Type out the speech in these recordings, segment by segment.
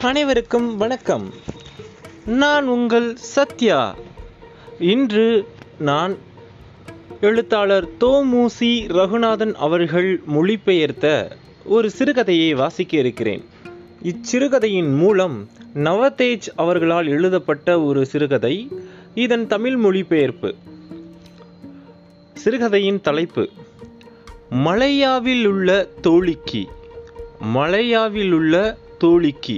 அனைவருக்கும் வணக்கம் நான் உங்கள் சத்யா இன்று நான் எழுத்தாளர் தோமுசி ரகுநாதன் அவர்கள் மொழிபெயர்த்த ஒரு சிறுகதையை வாசிக்க இருக்கிறேன் இச்சிறுகதையின் மூலம் நவதேஜ் அவர்களால் எழுதப்பட்ட ஒரு சிறுகதை இதன் தமிழ் மொழிபெயர்ப்பு சிறுகதையின் தலைப்பு மலையாவில் உள்ள தோழிக்கு மலையாவில் உள்ள தோழிக்கு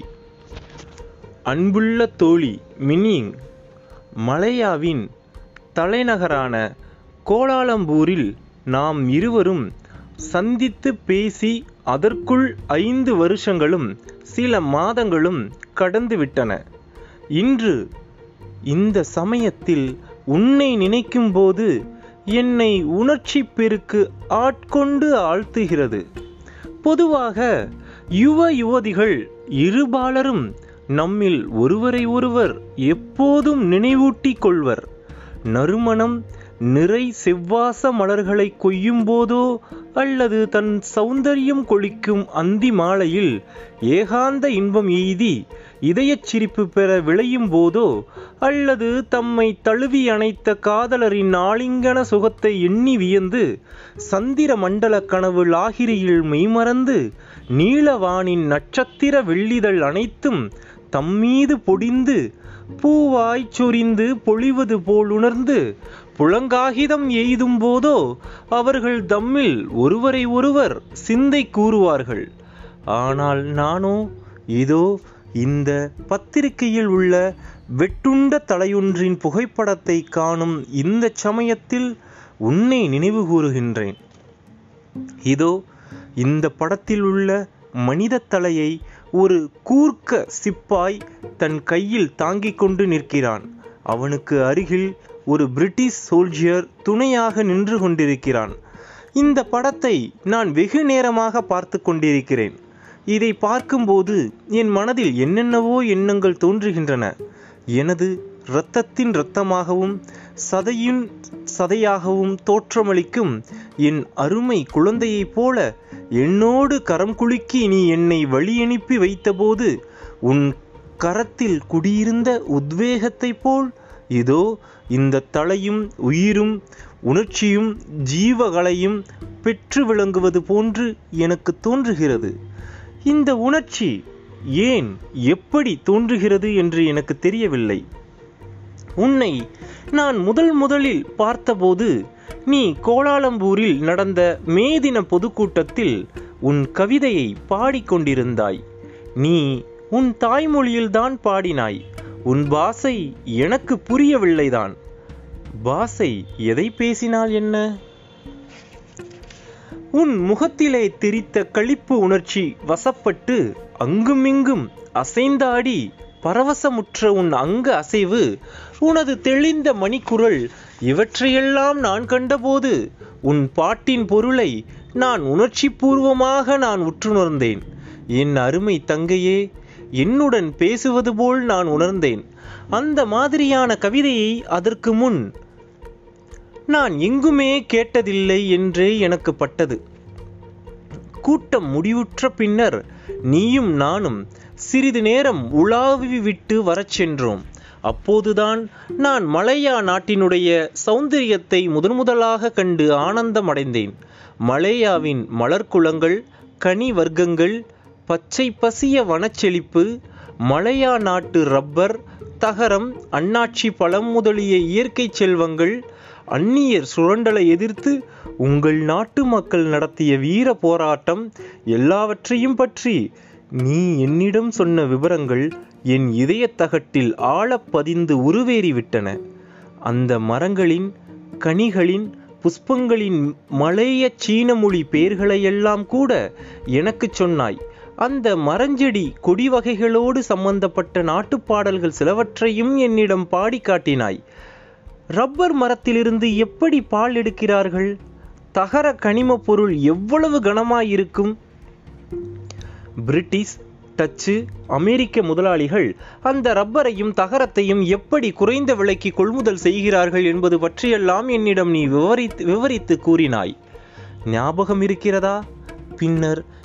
அன்புள்ள தோழி மினிங் மலையாவின் தலைநகரான கோலாலம்பூரில் நாம் இருவரும் சந்தித்து பேசி அதற்குள் ஐந்து வருஷங்களும் சில மாதங்களும் கடந்துவிட்டன இன்று இந்த சமயத்தில் உன்னை நினைக்கும்போது என்னை உணர்ச்சி பெருக்கு ஆட்கொண்டு ஆழ்த்துகிறது பொதுவாக யுவ யுவதிகள் இருபாலரும் நம்மில் ஒருவரை ஒருவர் எப்போதும் நினைவூட்டிக் கொள்வர் நறுமணம் நிறை செவ்வாச மலர்களை கொய்யும் போதோ அல்லது தன் சௌந்தரியம் கொளிக்கும் அந்தி மாலையில் ஏகாந்த இன்பம் எய்தி இதயச் சிரிப்பு பெற விளையும் போதோ அல்லது தம்மை தழுவி அணைத்த காதலரின் ஆலிங்கன சுகத்தை எண்ணி வியந்து சந்திர மண்டல கனவு லாகிரியில் மெய்மறந்து நீலவானின் நட்சத்திர வெள்ளிதழ் அனைத்தும் தம்மீது பொடிந்து பூவாய்ச் சொரிந்து பொழிவது போல் உணர்ந்து புலங்காகிதம் எய்தும் போதோ அவர்கள் தம்மில் ஒருவரை ஒருவர் சிந்தை கூறுவார்கள் ஆனால் நானோ இதோ இந்த பத்திரிகையில் உள்ள வெட்டுண்ட தலையொன்றின் புகைப்படத்தை காணும் இந்த சமயத்தில் உன்னை நினைவு கூறுகின்றேன் இதோ இந்த படத்தில் உள்ள மனித தலையை ஒரு கூர்க்க சிப்பாய் தன் கையில் தாங்கிக் கொண்டு நிற்கிறான் அவனுக்கு அருகில் ஒரு பிரிட்டிஷ் சோல்ஜியர் துணையாக நின்று கொண்டிருக்கிறான் இந்த படத்தை நான் வெகு நேரமாக பார்த்து கொண்டிருக்கிறேன் இதை பார்க்கும்போது என் மனதில் என்னென்னவோ எண்ணங்கள் தோன்றுகின்றன எனது இரத்தத்தின் இரத்தமாகவும் சதையின் சதையாகவும் தோற்றமளிக்கும் என் அருமை குழந்தையைப் போல என்னோடு கரம் குலுக்கி நீ என்னை வழியனுப்பி வைத்தபோது உன் கரத்தில் குடியிருந்த உத்வேகத்தைப் போல் இதோ இந்த தலையும் உயிரும் உணர்ச்சியும் ஜீவகளையும் பெற்று விளங்குவது போன்று எனக்கு தோன்றுகிறது இந்த உணர்ச்சி ஏன் எப்படி தோன்றுகிறது என்று எனக்கு தெரியவில்லை உன்னை நான் முதல் முதலில் பார்த்தபோது நீ கோலாலம்பூரில் நடந்த மே தின பொதுக்கூட்டத்தில் உன் கவிதையை பாடிக்கொண்டிருந்தாய் நீ உன் தாய்மொழியில்தான் பாடினாய் உன் பாசை எனக்கு புரியவில்லைதான் பாசை எதை பேசினால் என்ன உன் முகத்திலே தெரித்த களிப்பு உணர்ச்சி வசப்பட்டு அங்குமிங்கும் அசைந்தாடி பரவசமுற்ற உன் அங்க அசைவு உனது தெளிந்த மணிக்குரல் இவற்றையெல்லாம் நான் கண்டபோது உன் பாட்டின் பொருளை நான் உணர்ச்சி பூர்வமாக நான் உற்றுணர்ந்தேன் என் அருமை தங்கையே என்னுடன் பேசுவது போல் நான் உணர்ந்தேன் அந்த மாதிரியான கவிதையை அதற்கு முன் நான் எங்குமே கேட்டதில்லை என்றே எனக்கு பட்டது கூட்டம் முடிவுற்ற பின்னர் நீயும் நானும் சிறிது நேரம் உலாவி விட்டு வரச் சென்றோம் அப்போதுதான் நான் மலையா நாட்டினுடைய சௌந்தரியத்தை முதன் முதலாக கண்டு ஆனந்தமடைந்தேன் மலேயாவின் மலர்குளங்கள் கனி வர்க்கங்கள் பச்சை பசிய வனச்செழிப்பு மலையா நாட்டு ரப்பர் தகரம் அண்ணாச்சி பழம் முதலிய இயற்கை செல்வங்கள் அந்நியர் சுரண்டலை எதிர்த்து உங்கள் நாட்டு மக்கள் நடத்திய வீர போராட்டம் எல்லாவற்றையும் பற்றி நீ என்னிடம் சொன்ன விவரங்கள் என் இதயத்தகட்டில் ஆழப் பதிந்து உருவேறிவிட்டன அந்த மரங்களின் கனிகளின் புஷ்பங்களின் மலைய சீன மொழி பெயர்களையெல்லாம் கூட எனக்கு சொன்னாய் அந்த மரஞ்செடி கொடி வகைகளோடு சம்பந்தப்பட்ட நாட்டுப்பாடல்கள் சிலவற்றையும் என்னிடம் பாடி காட்டினாய் ரப்பர் மரத்திலிருந்து எப்படி பால் எடுக்கிறார்கள் தகர கனிம பொருள் எவ்வளவு கனமாயிருக்கும் பிரிட்டிஷ் டச்சு அமெரிக்க முதலாளிகள் அந்த ரப்பரையும் தகரத்தையும் எப்படி குறைந்த விலைக்கு கொள்முதல் செய்கிறார்கள் என்பது பற்றியெல்லாம் என்னிடம் நீ விவரித்து விவரித்து கூறினாய் ஞாபகம் இருக்கிறதா பின்னர்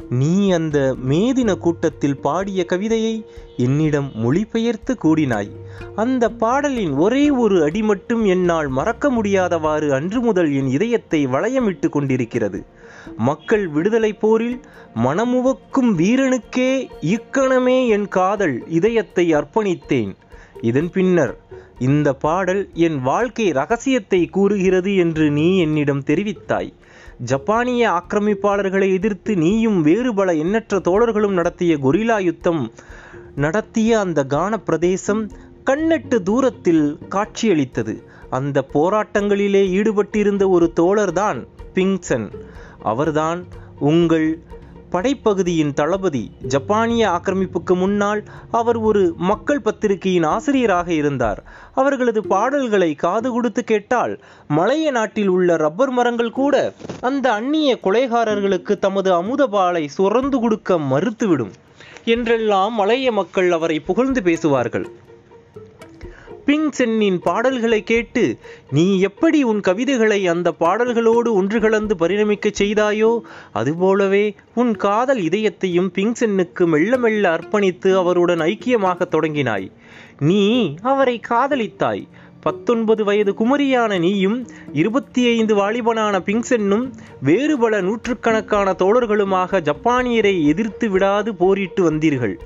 நீ அந்த மேதின கூட்டத்தில் பாடிய கவிதையை என்னிடம் மொழிபெயர்த்து கூடினாய் அந்த பாடலின் ஒரே ஒரு அடி மட்டும் என்னால் மறக்க முடியாதவாறு அன்று முதல் என் இதயத்தை வளையமிட்டு கொண்டிருக்கிறது மக்கள் விடுதலை போரில் மனமுவக்கும் வீரனுக்கே இக்கணமே என் காதல் இதயத்தை அர்ப்பணித்தேன் இதன் பின்னர் இந்த பாடல் என் வாழ்க்கை ரகசியத்தை கூறுகிறது என்று நீ என்னிடம் தெரிவித்தாய் ஜப்பானிய ஆக்கிரமிப்பாளர்களை எதிர்த்து நீயும் வேறு பல எண்ணற்ற தோழர்களும் நடத்திய கொரில்லா யுத்தம் நடத்திய அந்த கான பிரதேசம் கண்ணெட்டு தூரத்தில் காட்சியளித்தது அந்த போராட்டங்களிலே ஈடுபட்டிருந்த ஒரு தோழர்தான் பிங்சன் அவர்தான் உங்கள் படைப்பகுதியின் தளபதி ஜப்பானிய ஆக்கிரமிப்புக்கு முன்னால் அவர் ஒரு மக்கள் பத்திரிகையின் ஆசிரியராக இருந்தார் அவர்களது பாடல்களை காது கொடுத்து கேட்டால் மலைய நாட்டில் உள்ள ரப்பர் மரங்கள் கூட அந்த அந்நிய கொலைகாரர்களுக்கு தமது அமுதபாலை சுரந்து கொடுக்க மறுத்துவிடும் என்றெல்லாம் மலைய மக்கள் அவரை புகழ்ந்து பேசுவார்கள் பிங் சென்னின் பாடல்களை கேட்டு நீ எப்படி உன் கவிதைகளை அந்த பாடல்களோடு ஒன்று கலந்து பரிணமிக்கச் செய்தாயோ அதுபோலவே உன் காதல் இதயத்தையும் பிங் சென்னுக்கு மெல்ல மெல்ல அர்ப்பணித்து அவருடன் ஐக்கியமாகத் தொடங்கினாய் நீ அவரை காதலித்தாய் பத்தொன்பது வயது குமரியான நீயும் இருபத்தி ஐந்து வாலிபனான பிங்சென்னும் வேறு பல நூற்றுக்கணக்கான தோழர்களுமாக ஜப்பானியரை எதிர்த்து விடாது போரிட்டு வந்தீர்கள்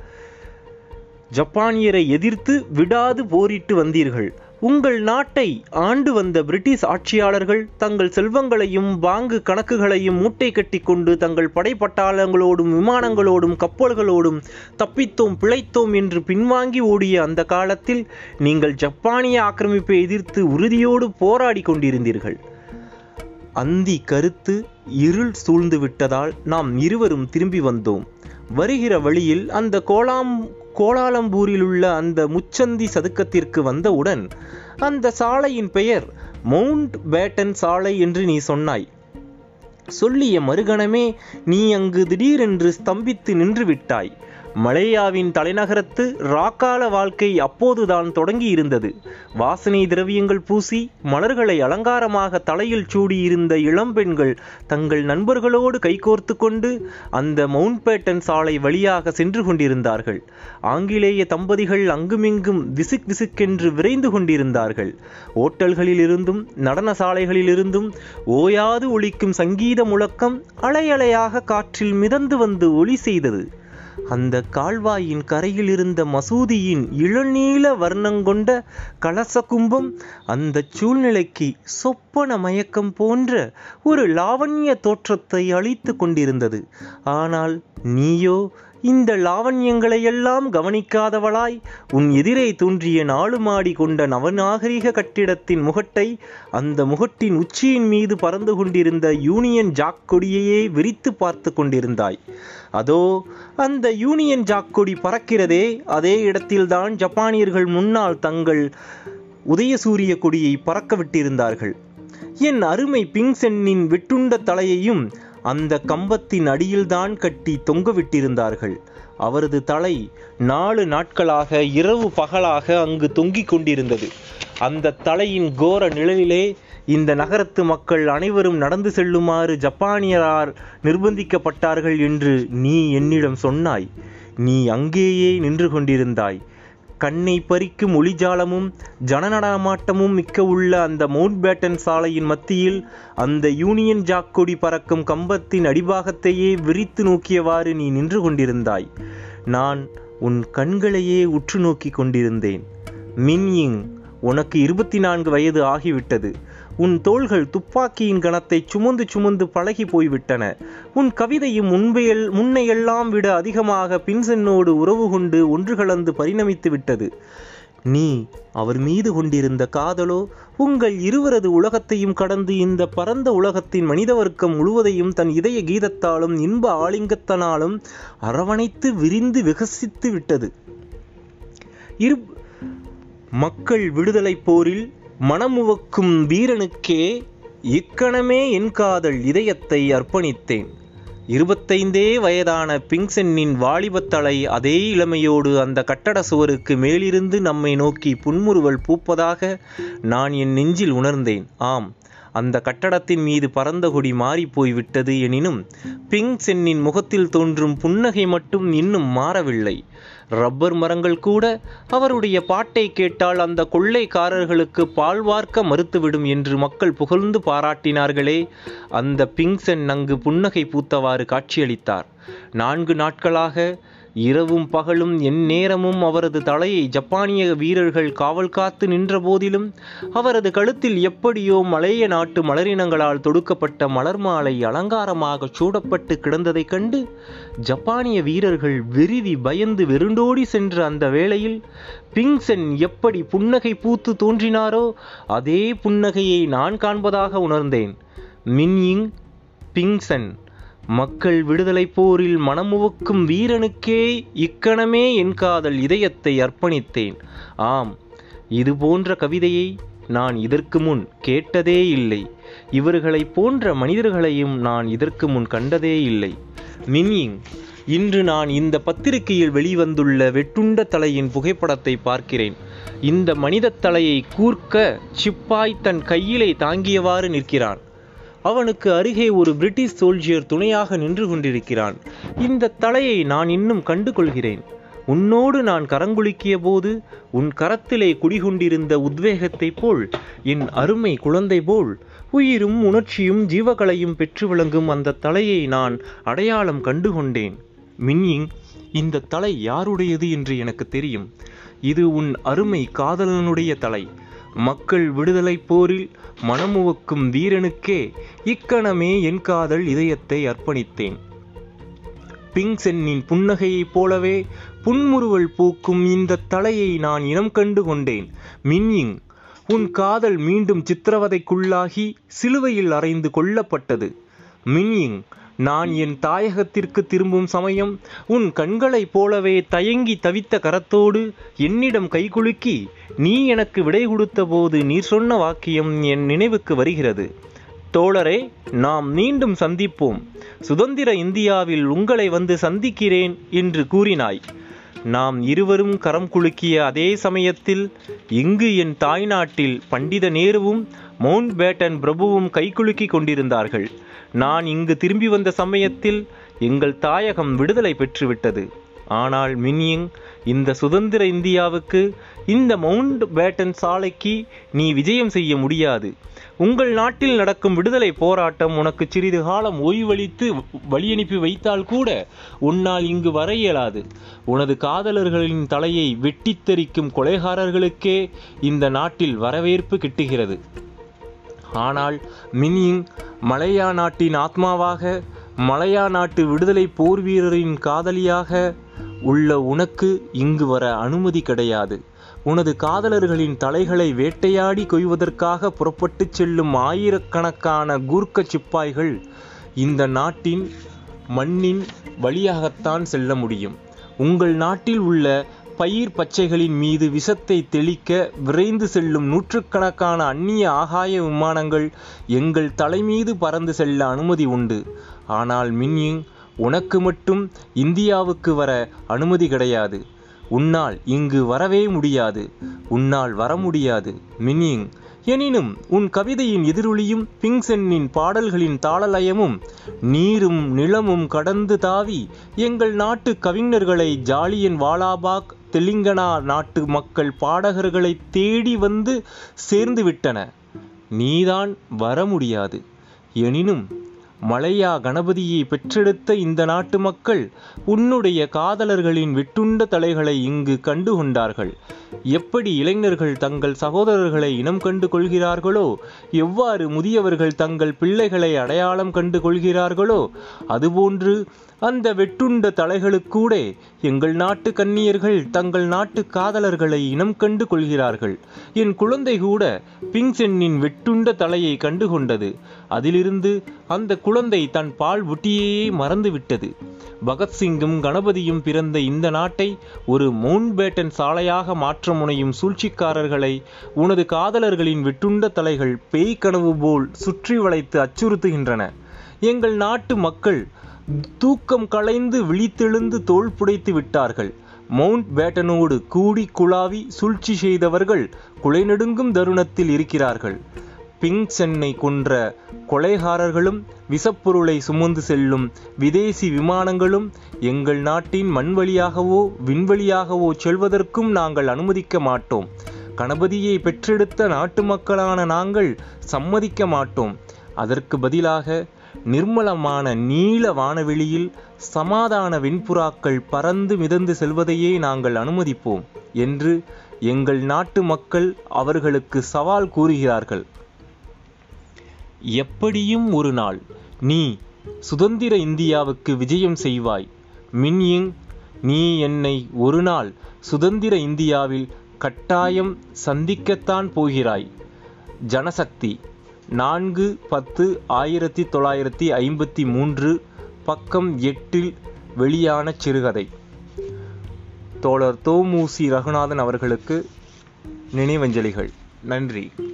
ஜப்பானியரை எதிர்த்து விடாது போரிட்டு வந்தீர்கள் உங்கள் நாட்டை ஆண்டு வந்த பிரிட்டிஷ் ஆட்சியாளர்கள் தங்கள் செல்வங்களையும் பாங்கு கணக்குகளையும் மூட்டை கட்டி கொண்டு தங்கள் படைப்பட்டாளங்களோடும் விமானங்களோடும் கப்பல்களோடும் தப்பித்தோம் பிழைத்தோம் என்று பின்வாங்கி ஓடிய அந்த காலத்தில் நீங்கள் ஜப்பானிய ஆக்கிரமிப்பை எதிர்த்து உறுதியோடு போராடி கொண்டிருந்தீர்கள் அந்தி கருத்து இருள் சூழ்ந்து விட்டதால் நாம் இருவரும் திரும்பி வந்தோம் வருகிற வழியில் அந்த கோலாம் கோலாலம்பூரில் உள்ள அந்த முச்சந்தி சதுக்கத்திற்கு வந்தவுடன் அந்த சாலையின் பெயர் மவுண்ட் பேட்டன் சாலை என்று நீ சொன்னாய் சொல்லிய மறுகணமே நீ அங்கு திடீரென்று ஸ்தம்பித்து நின்று விட்டாய் மலேயாவின் தலைநகரத்து ராக்கால வாழ்க்கை அப்போதுதான் தொடங்கி இருந்தது வாசனை திரவியங்கள் பூசி மலர்களை அலங்காரமாக தலையில் சூடியிருந்த இளம்பெண்கள் தங்கள் நண்பர்களோடு கைகோர்த்து கொண்டு அந்த மவுண்ட் பேட்டன் சாலை வழியாக சென்று கொண்டிருந்தார்கள் ஆங்கிலேய தம்பதிகள் அங்குமிங்கும் விசுக் விசுக்கென்று விரைந்து கொண்டிருந்தார்கள் ஓட்டல்களிலிருந்தும் நடன சாலைகளிலிருந்தும் ஓயாது ஒலிக்கும் சங்கீத முழக்கம் அலையலையாக காற்றில் மிதந்து வந்து ஒலி செய்தது அந்த கால்வாயின் கரையில் இருந்த மசூதியின் இளநீல வர்ணங்கொண்ட கலச கும்பம் அந்த சூழ்நிலைக்கு சொப்பன மயக்கம் போன்ற ஒரு லாவண்ய தோற்றத்தை அளித்து கொண்டிருந்தது ஆனால் நீயோ இந்த லாவண்யங்களையெல்லாம் கவனிக்காதவளாய் உன் எதிரே தோன்றிய நாலு மாடி கொண்ட நவநாகரிக கட்டிடத்தின் முகட்டை அந்த முகட்டின் உச்சியின் மீது பறந்து கொண்டிருந்த யூனியன் ஜாக் கொடியையே விரித்து பார்த்து கொண்டிருந்தாய் அதோ அந்த யூனியன் ஜாக் கொடி பறக்கிறதே அதே இடத்தில்தான் ஜப்பானியர்கள் முன்னால் தங்கள் உதயசூரிய கொடியை பறக்க விட்டிருந்தார்கள் என் அருமை பிங்சென்னின் வெட்டுண்ட தலையையும் அந்த கம்பத்தின் அடியில்தான் கட்டி தொங்கவிட்டிருந்தார்கள் அவரது தலை நாலு நாட்களாக இரவு பகலாக அங்கு தொங்கிக் கொண்டிருந்தது அந்த தலையின் கோர நிழலிலே இந்த நகரத்து மக்கள் அனைவரும் நடந்து செல்லுமாறு ஜப்பானியரால் நிர்பந்திக்கப்பட்டார்கள் என்று நீ என்னிடம் சொன்னாய் நீ அங்கேயே நின்று கொண்டிருந்தாய் கண்ணை பறிக்கும் ஒளிஜாலமும் ஜனநடமாட்டமும் மிக்க உள்ள அந்த மவுண்ட் பேட்டன் சாலையின் மத்தியில் அந்த யூனியன் ஜாக் கொடி பறக்கும் கம்பத்தின் அடிபாகத்தையே விரித்து நோக்கியவாறு நீ நின்று கொண்டிருந்தாய் நான் உன் கண்களையே உற்று நோக்கி கொண்டிருந்தேன் மின்யிங் உனக்கு இருபத்தி நான்கு வயது ஆகிவிட்டது உன் தோள்கள் துப்பாக்கியின் கணத்தை சுமந்து சுமந்து பழகி போய்விட்டன உன் கவிதையும் முன்பையல் முன்னையெல்லாம் விட அதிகமாக பின்சென்னோடு உறவு கொண்டு ஒன்று கலந்து பரிணமித்து விட்டது நீ அவர் மீது கொண்டிருந்த காதலோ உங்கள் இருவரது உலகத்தையும் கடந்து இந்த பரந்த உலகத்தின் மனித வர்க்கம் முழுவதையும் தன் இதய கீதத்தாலும் இன்ப ஆலிங்கத்தனாலும் அரவணைத்து விரிந்து விகசித்து விட்டது இரு மக்கள் விடுதலை போரில் மனமுவக்கும் வீரனுக்கே இக்கணமே என் காதல் இதயத்தை அர்ப்பணித்தேன் இருபத்தைந்தே வயதான பிங்சென்னின் வாலிபத்தலை அதே இளமையோடு அந்த கட்டட சுவருக்கு மேலிருந்து நம்மை நோக்கி புன்முறுவல் பூப்பதாக நான் என் நெஞ்சில் உணர்ந்தேன் ஆம் அந்த கட்டடத்தின் மீது பறந்த கொடி மாறிப்போய் விட்டது எனினும் பிங் சென்னின் முகத்தில் தோன்றும் புன்னகை மட்டும் இன்னும் மாறவில்லை ரப்பர் மரங்கள் கூட அவருடைய பாட்டை கேட்டால் அந்த கொள்ளைக்காரர்களுக்கு பால் வார்க்க மறுத்துவிடும் என்று மக்கள் புகழ்ந்து பாராட்டினார்களே அந்த பிங்சென் அங்கு புன்னகை பூத்தவாறு காட்சியளித்தார் நான்கு நாட்களாக இரவும் பகலும் எந்நேரமும் அவரது தலையை ஜப்பானிய வீரர்கள் காவல் காத்து நின்ற போதிலும் அவரது கழுத்தில் எப்படியோ மலைய நாட்டு மலரினங்களால் தொடுக்கப்பட்ட மலர் மாலை அலங்காரமாக சூடப்பட்டு கிடந்ததைக் கண்டு ஜப்பானிய வீரர்கள் வெறிவி பயந்து வெருண்டோடி சென்ற அந்த வேளையில் பிங்சென் எப்படி புன்னகை பூத்து தோன்றினாரோ அதே புன்னகையை நான் காண்பதாக உணர்ந்தேன் மின்யிங் பிங்சன் மக்கள் விடுதலை போரில் மனமுவக்கும் வீரனுக்கே இக்கணமே என் காதல் இதயத்தை அர்ப்பணித்தேன் ஆம் இது போன்ற கவிதையை நான் இதற்கு முன் கேட்டதே இல்லை இவர்களைப் போன்ற மனிதர்களையும் நான் இதற்கு முன் கண்டதே இல்லை மின்யிங் இன்று நான் இந்த பத்திரிகையில் வெளிவந்துள்ள வெட்டுண்ட தலையின் புகைப்படத்தை பார்க்கிறேன் இந்த மனிதத் தலையை கூர்க்க சிப்பாய் தன் கையிலே தாங்கியவாறு நிற்கிறான் அவனுக்கு அருகே ஒரு பிரிட்டிஷ் சோல்ஜியர் துணையாக நின்று கொண்டிருக்கிறான் இந்த தலையை நான் இன்னும் கண்டு கொள்கிறேன் உன்னோடு நான் கரங்குலுக்கிய போது உன் கரத்திலே குடிகொண்டிருந்த உத்வேகத்தைப் போல் என் அருமை குழந்தை போல் உயிரும் உணர்ச்சியும் ஜீவகளையும் பெற்று விளங்கும் அந்த தலையை நான் அடையாளம் கண்டு கொண்டேன் மின்யிங் இந்த தலை யாருடையது என்று எனக்கு தெரியும் இது உன் அருமை காதலனுடைய தலை மக்கள் விடுதலை போரில் மனமுவக்கும் வீரனுக்கே இக்கணமே என் காதல் இதயத்தை அர்ப்பணித்தேன் பிங்சென்னின் புன்னகையைப் போலவே புன்முறுவல் பூக்கும் இந்த தலையை நான் இனம் கண்டு கொண்டேன் மின்யிங் உன் காதல் மீண்டும் சித்திரவதைக்குள்ளாகி சிலுவையில் அறைந்து கொல்லப்பட்டது மின்யிங் நான் என் தாயகத்திற்கு திரும்பும் சமயம் உன் கண்களைப் போலவே தயங்கி தவித்த கரத்தோடு என்னிடம் கைகுலுக்கி நீ எனக்கு விடை கொடுத்த போது நீர் சொன்ன வாக்கியம் என் நினைவுக்கு வருகிறது தோழரே நாம் மீண்டும் சந்திப்போம் சுதந்திர இந்தியாவில் உங்களை வந்து சந்திக்கிறேன் என்று கூறினாய் நாம் இருவரும் கரம் குலுக்கிய அதே சமயத்தில் இங்கு என் தாய்நாட்டில் பண்டித நேருவும் மவுண்ட் பேட்டன் பிரபுவும் கைகுலுக்கி கொண்டிருந்தார்கள் நான் இங்கு திரும்பி வந்த சமயத்தில் எங்கள் தாயகம் விடுதலை பெற்றுவிட்டது ஆனால் மின்யிங் இந்த சுதந்திர இந்தியாவுக்கு இந்த மவுண்ட் பேட்டன் சாலைக்கு நீ விஜயம் செய்ய முடியாது உங்கள் நாட்டில் நடக்கும் விடுதலை போராட்டம் உனக்கு சிறிது காலம் ஓய்வளித்து வழியனுப்பி வைத்தால் கூட உன்னால் இங்கு வர இயலாது உனது காதலர்களின் தலையை வெட்டித் தெறிக்கும் கொலைகாரர்களுக்கே இந்த நாட்டில் வரவேற்பு கிட்டுகிறது ஆனால் மின்யிங் மலையா நாட்டின் ஆத்மாவாக மலையா நாட்டு விடுதலை போர் வீரரின் காதலியாக உள்ள உனக்கு இங்கு வர அனுமதி கிடையாது உனது காதலர்களின் தலைகளை வேட்டையாடி கொய்வதற்காக புறப்பட்டுச் செல்லும் ஆயிரக்கணக்கான கூர்க்க சிப்பாய்கள் இந்த நாட்டின் மண்ணின் வழியாகத்தான் செல்ல முடியும் உங்கள் நாட்டில் உள்ள பயிர் பச்சைகளின் மீது விஷத்தை தெளிக்க விரைந்து செல்லும் நூற்றுக்கணக்கான அந்நிய ஆகாய விமானங்கள் எங்கள் தலைமீது பறந்து செல்ல அனுமதி உண்டு ஆனால் மின்யிங் உனக்கு மட்டும் இந்தியாவுக்கு வர அனுமதி கிடையாது உன்னால் இங்கு வரவே முடியாது உன்னால் வர முடியாது மின்யிங் எனினும் உன் கவிதையின் எதிரொலியும் பிங்சென்னின் பாடல்களின் தாளலயமும் நீரும் நிலமும் கடந்து தாவி எங்கள் நாட்டு கவிஞர்களை ஜாலியன் வாலாபாக் தெலுங்கனா நாட்டு மக்கள் பாடகர்களை தேடி வந்து சேர்ந்து விட்டன நீதான் வர முடியாது எனினும் மலையா கணபதியை பெற்றெடுத்த இந்த நாட்டு மக்கள் உன்னுடைய காதலர்களின் வெட்டுண்ட தலைகளை இங்கு கண்டு கொண்டார்கள் எப்படி இளைஞர்கள் தங்கள் சகோதரர்களை இனம் கண்டு கொள்கிறார்களோ எவ்வாறு முதியவர்கள் தங்கள் பிள்ளைகளை அடையாளம் கண்டு கொள்கிறார்களோ அதுபோன்று அந்த வெட்டுண்ட தலைகளுக்கூட எங்கள் நாட்டு கன்னியர்கள் தங்கள் நாட்டு காதலர்களை இனம் கண்டு கொள்கிறார்கள் என் குழந்தை கூட பிங்சென்னின் வெட்டுண்ட தலையை கண்டு கொண்டது அதிலிருந்து அந்த குழந்தை தன் பால் புட்டியையே மறந்துவிட்டது பகத்சிங்கும் கணபதியும் பிறந்த இந்த நாட்டை ஒரு மவுண்ட் பேட்டன் சாலையாக மாற்ற முனையும் சூழ்ச்சிக்காரர்களை உனது காதலர்களின் வெட்டுண்ட தலைகள் பேய் கனவு போல் சுற்றி வளைத்து அச்சுறுத்துகின்றன எங்கள் நாட்டு மக்கள் தூக்கம் களைந்து விழித்தெழுந்து தோள் புடைத்து விட்டார்கள் மவுண்ட் பேட்டனோடு கூடி குழாவி சூழ்ச்சி செய்தவர்கள் குலைநடுங்கும் தருணத்தில் இருக்கிறார்கள் பிங் சென்னை கொன்ற கொலைகாரர்களும் விஷப்பொருளை சுமந்து செல்லும் விதேசி விமானங்களும் எங்கள் நாட்டின் மண் வழியாகவோ விண்வெளியாகவோ செல்வதற்கும் நாங்கள் அனுமதிக்க மாட்டோம் கணபதியை பெற்றெடுத்த நாட்டு மக்களான நாங்கள் சம்மதிக்க மாட்டோம் அதற்கு பதிலாக நிர்மலமான நீல வானவெளியில் சமாதான வெண்புறாக்கள் பறந்து மிதந்து செல்வதையே நாங்கள் அனுமதிப்போம் என்று எங்கள் நாட்டு மக்கள் அவர்களுக்கு சவால் கூறுகிறார்கள் எப்படியும் ஒரு நாள் நீ சுதந்திர இந்தியாவுக்கு விஜயம் செய்வாய் மின்யிங் நீ என்னை ஒரு நாள் சுதந்திர இந்தியாவில் கட்டாயம் சந்திக்கத்தான் போகிறாய் ஜனசக்தி நான்கு பத்து ஆயிரத்தி தொள்ளாயிரத்தி ஐம்பத்தி மூன்று பக்கம் எட்டில் வெளியான சிறுகதை தோழர் தோமுசி ரகுநாதன் அவர்களுக்கு நினைவஞ்சலிகள் நன்றி